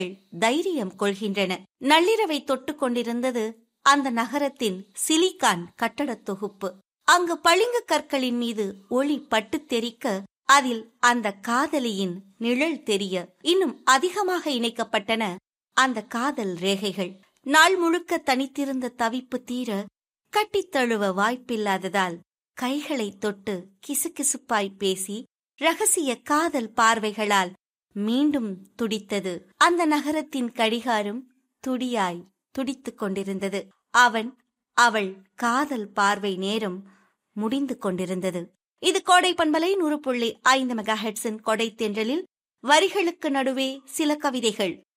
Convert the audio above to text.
தைரியம் கொள்கின்றன நள்ளிரவை தொட்டுக் கொண்டிருந்தது அந்த நகரத்தின் சிலிகான் கட்டடத் தொகுப்பு அங்கு பளிங்கு கற்களின் மீது ஒளி பட்டு தெறிக்க அதில் அந்த காதலியின் நிழல் தெரிய இன்னும் அதிகமாக இணைக்கப்பட்டன அந்த காதல் ரேகைகள் நாள் முழுக்க தனித்திருந்த தவிப்பு தீர கட்டித் தழுவ வாய்ப்பில்லாததால் கைகளை தொட்டு கிசுகிசுப்பாய் பேசி ரகசிய காதல் பார்வைகளால் மீண்டும் துடித்தது அந்த நகரத்தின் கடிகாரம் துடியாய் துடித்துக் கொண்டிருந்தது அவன் அவள் காதல் பார்வை நேரம் முடிந்து கொண்டிருந்தது இது கோடை பண்பலை நூறு புள்ளி ஐந்து மெகா ஹெட்ஸின் கொடை தென்றலில் வரிகளுக்கு நடுவே சில கவிதைகள்